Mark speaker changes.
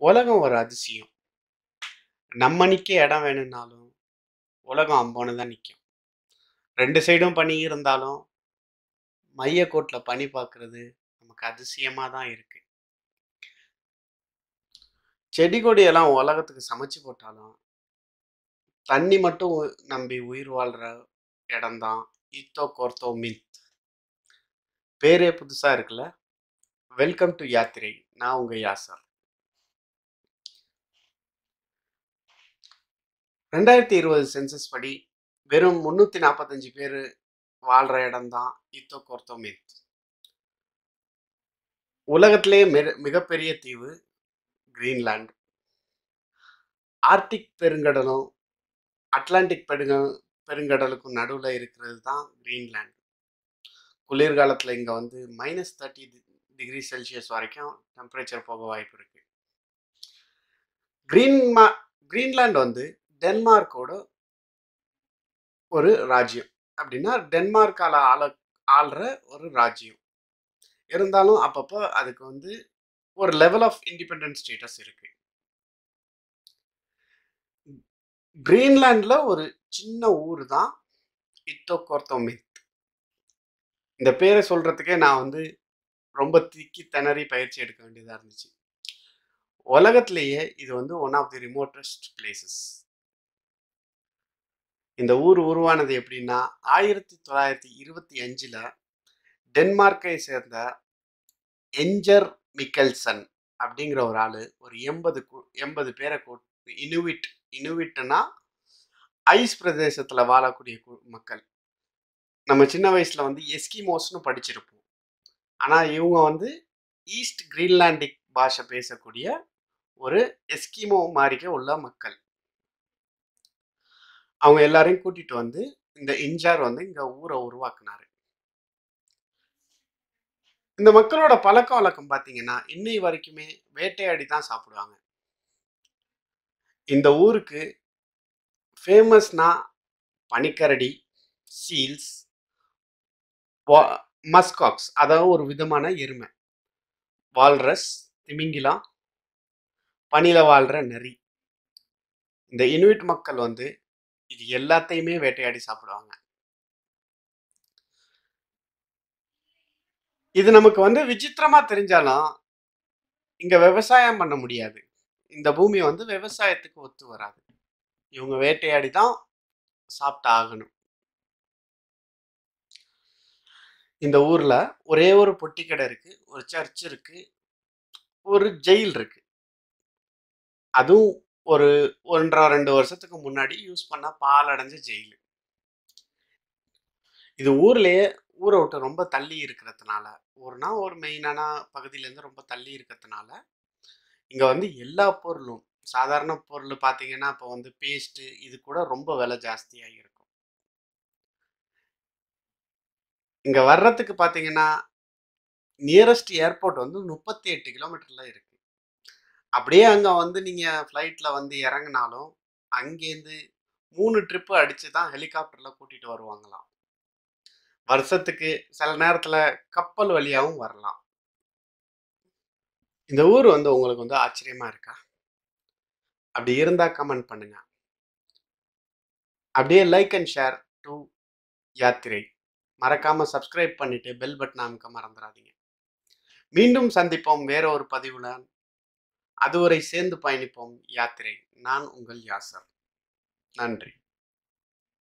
Speaker 1: உலகம் ஒரு அதிசயம். நம்ம நிக்க இடம் வேணும்னாலும், உலகம் அம்போன்னு தான் நிக்கும். 2 சைடும் பனி இருந்தாலும், மையக்கோட்ல பனி பார்க்கிறது நமக்கு அதிசயமா தான் இருக்கு. செடி கொடியெல்லாம் உலகத்துக்கு சமைச்சு போட்டாலும், தண்ணி மட்டும் உ நம்பி உயிர் வாழ்ற இடம் தான் ஈத்தோ கோர்த்தோ மின்த். பேரே புதுசா இருக்குல்ல? வெல்கம் டூ யாத்திரை. நான் உங்க யாசர். 2020 சென்சஸ் படி வெறும் 345 பேரு வாழ்ற இடம் தான் ஈத்தோ கோர்த்தோ மின்த். உலகத்திலேயே மிக மிகப்பெரிய தீவு கிரீன்லாந்து. ஆர்க்டிக் பெருங்கடலும், அட்லாண்டிக் பெருங்க பெருங்கடலுக்கும் நடுவுல இருக்கிறது தான் கிரீன்லாந்து. குளிர்காலத்துல இங்க வந்து -30 டிகிரி செல்சியஸ் வரைக்கும் டெம்பரேச்சர் போக வாய்ப்பு இருக்கு. கிரீன்மா கிரீன்லாந்து வந்து டென்மார்க்கோட ஒரு ராஜ்யம். அப்படின்னா டென்மார்க்கால ஆள ஆள்ற ஒரு ராஜ்யம். இருந்தாலும் அப்பப்ப அதுக்கு வந்து ஒரு லெவல் ஆஃப் இண்டிபெண்டன்ட் ஸ்டேட்டஸ் இருக்கு. கிரீன்லாந்துல ஒரு சின்ன ஊர் தான் ஈத்தோ கோர்த்தோ மின்த். இந்த பேர சொல்றதுக்கே நான் வந்து ரொம்ப திக்கி திணறி பயிற்சி எடுக்க வேண்டியதா இருந்துச்சு. உலகத்திலேயே இது வந்து one of the remotest places. இந்த ஊர் உருவானது எப்படின்னா, 1925ல டென்மார்க்கை சேர்ந்த என்ஜர் மிக்கெல்சன் அப்படிங்கிற ஒரு ஆளு ஒரு 80 கு 80 பேர கூட் இனுவிட் இனுவிட்னா ஐஸ் பிரதேசத்துல வாழக்கூடிய கு மக்கள். நம்ம சின்ன வயசுல வந்து எஸ்கிமோஸ்ன்னு படிச்சிருப்போம். ஆனா இவங்க வந்து ஈஸ்ட் கிரீன்லாண்டிக் பாஷை பேசக்கூடிய ஒரு எஸ்கிமோ மாரிக்க உள்ள மக்கள். அவங்க எல்லாரையும் கூட்டிட்டு வந்து இந்த இன்ஜார் வந்து இங்க ஊர உருவாக்குனாரு. இந்த மக்களோட பழக்கவழக்கம் பார்த்தீங்கன்னா, இன்னை வரைக்குமே வேட்டையாடி தான் சாப்பிடுவாங்க. இந்த ஊருக்கு ஃபேமஸ்னா பனிக்கரடி, சீல்ஸ், வா மஸ்காக்ஸ் அதாவது ஒரு விதமான எருமை. வால்ரஸ், திமிங்கிலம், பனில வாழ்ற நரி. இந்த இனுயிட் மக்கள் வந்து இது எல்லாத்தையுமே வேட்டையாடி சாப்பிடுவாங்க. இது நமக்கு வந்து விசித்திரமா தெரிஞ்சாலும், இங்க விவசாயம் பண்ண முடியாது. இந்த பூமி வந்து விவசாயத்துக்கு ஒத்து வராது. இவங்க வேட்டையாடி தான் சாப்பிட்டு ஆகணும். இந்த ஊர்ல ஒரே ஒரு பொட்டி கடை இருக்கு. ஒரு சர்ச் இருக்கு. ஒரு ஜெயில் இருக்கு. அதுவும் ஒரு 1 1/2, 2 வருஷத்துக்கு முன்னாடி யூஸ் பண்ண பாழடைஞ்ச ஜெயிலு. இது ஊர்லயே ஊர விட்டு ரொம்ப தள்ளி இருக்கிறதுனால, ஊர்னா ஒரு மெயினான பகுதியிலேருந்து ரொம்ப தள்ளி இருக்கிறதுனால, இங்க வந்து எல்லா பொருளும் சாதாரண பொருள் பார்த்தீங்கன்னா, இப்போ வந்து பேஸ்ட்டு இது கூட ரொம்ப விலை ஜாஸ்தியா இருக்கும். இங்க வர்றதுக்கு பார்த்தீங்கன்னா, நியரஸ்ட் ஏர்போர்ட் வந்து 38 கிலோமீட்டர்ல இருக்கு. அப்படியே அங்க வந்து நீங்க ஃப்ளைட்ல வந்து இறங்குனாலும், அங்கேருந்து 3 ட்ரிப் அடிச்சு தான் ஹெலிகாப்டர்ல கூட்டிட்டு வருவாங்களாம். வருஷத்துக்கு சில நேரத்துல கப்பல் வழியாவும் வரலாம். இந்த ஊர் வந்து உங்களுக்கு வந்து ஆச்சரியமா இருக்கா? அப்படி இருந்தா கமெண்ட் பண்ணுங்க. அப்படியே லைக் அண்ட் ஷேர் டூ யாத்திரை. மறக்காம சப்ஸ்கிரைப் பண்ணிட்டு பெல் பட்டன அமுக்க மறந்துறாதீங்க. மீண்டும் சந்திப்போம் வேற ஒரு பதிவுடன். அதுவரை சேர்ந்து பயணிப்போம் யாத்திரை. நான் உங்கள் யாசர். நன்றி.